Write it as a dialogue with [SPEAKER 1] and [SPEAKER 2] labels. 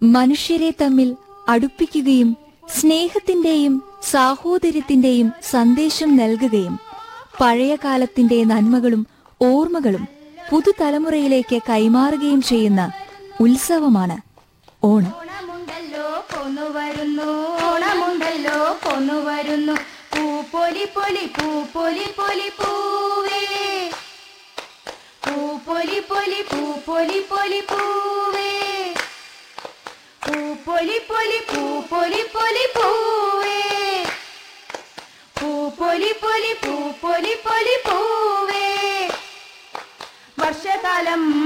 [SPEAKER 1] മനുഷ്യരെ തമ്മിൽ അടുപ്പിക്കുകയും സ്നേഹത്തിന്റെയും സാഹോദര്യത്തിന്റെയും സന്ദേശം നൽകുകയും പഴയ കാലത്തിന്റെ നന്മകളും ഓർമ്മകളും പുതുതലമുറയിലേക്ക് കൈമാറുകയും ചെയ്യുന്ന ഉത്സവമാണ് ഓണം
[SPEAKER 2] ഓണമുണ്ടല്ലോ പോന്നു വരുന്നു ഓണമുണ്ടല്ലോ പോന്നു വരുന്നു പൂ പൊലി പൊലി പൂ പൊലി പൊലി പൂവേ പൂ പൊലി പൊലി പൂ പൊലി പൊലി പൂവേ പൂ പൊലി പൊലി പൂ പൊലി പൊലി പൂവേ പൂ പൊലി പൊലി പൂ പൊലി പൊലി പൂവേ വർഷകാലം